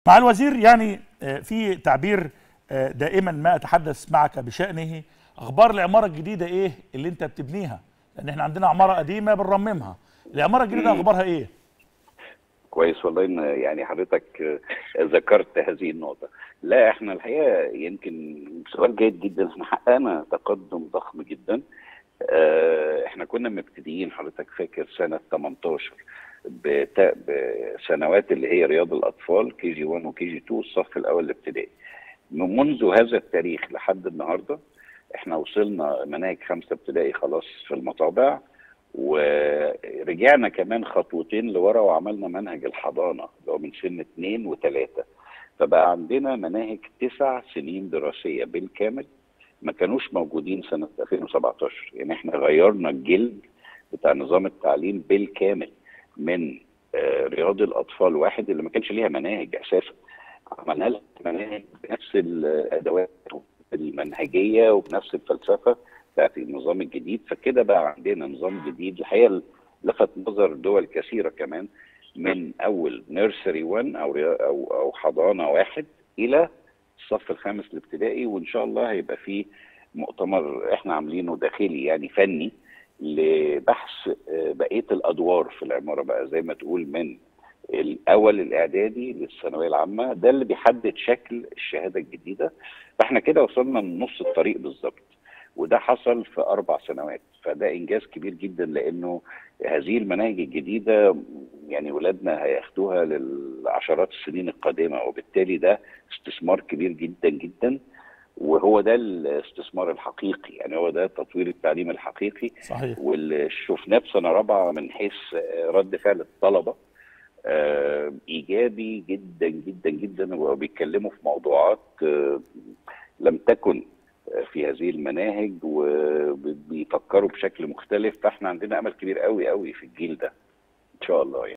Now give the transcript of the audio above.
مع الوزير يعني في تعبير دائما ما اتحدث معك بشانه اخبار العماره الجديده ايه اللي انت بتبنيها لان احنا عندنا عماره قديمه بنرممها العماره الجديده اخبارها ايه كويس والله ان يعني حضرتك ذكرت هذه النقطه لا احنا الحقيقه يمكن سؤال جيد جدا احنا حققنا تقدم ضخم جدا احنا كنا مبتدئين حضرتك فاكر سنه 18 بسنوات اللي هي رياض الاطفال كي جي 1 وكي جي 2 الصف الاول الابتدائي منذ هذا التاريخ لحد النهارده احنا وصلنا مناهج خمسه ابتدائي خلاص في المطابع ورجعنا كمان خطوتين لورا وعملنا منهج الحضانه اللي هو من سن اثنين وثلاثه فبقى عندنا مناهج تسع سنين دراسيه بالكامل ما كانوش موجودين سنه 2017 يعني احنا غيرنا الجلد بتاع نظام التعليم بالكامل من رياض الاطفال واحد اللي ما كانش ليها مناهج اساسا عملنا لها مناهج بنفس الادوات المنهجيه وبنفس الفلسفه بتاعت النظام الجديد فكده بقى عندنا نظام جديد الحقيقه لفت نظر دول كثيره كمان من اول نيرسري 1 او او او حضانه واحد الى الصف الخامس الابتدائي وان شاء الله هيبقى في مؤتمر احنا عاملينه داخلي يعني فني لبحث بقيه الادوار في العماره بقى زي ما تقول من الاول الاعدادي للثانويه العامه ده اللي بيحدد شكل الشهاده الجديده فاحنا كده وصلنا لنص الطريق بالظبط وده حصل في اربع سنوات فده انجاز كبير جدا لانه هذه المناهج الجديده يعني ولادنا هياخدوها للعشرات السنين القادمه وبالتالي ده استثمار كبير جدا جدا وهو ده الاستثمار الحقيقي يعني هو ده تطوير التعليم الحقيقي صحيح واللي شفناه في سنه رابعه من حيث رد فعل الطلبه آه ايجابي جدا جدا جدا وبيتكلموا في موضوعات آه لم تكن في هذه المناهج وبيفكروا بشكل مختلف فاحنا عندنا امل كبير قوي قوي في الجيل ده ان شاء الله يعني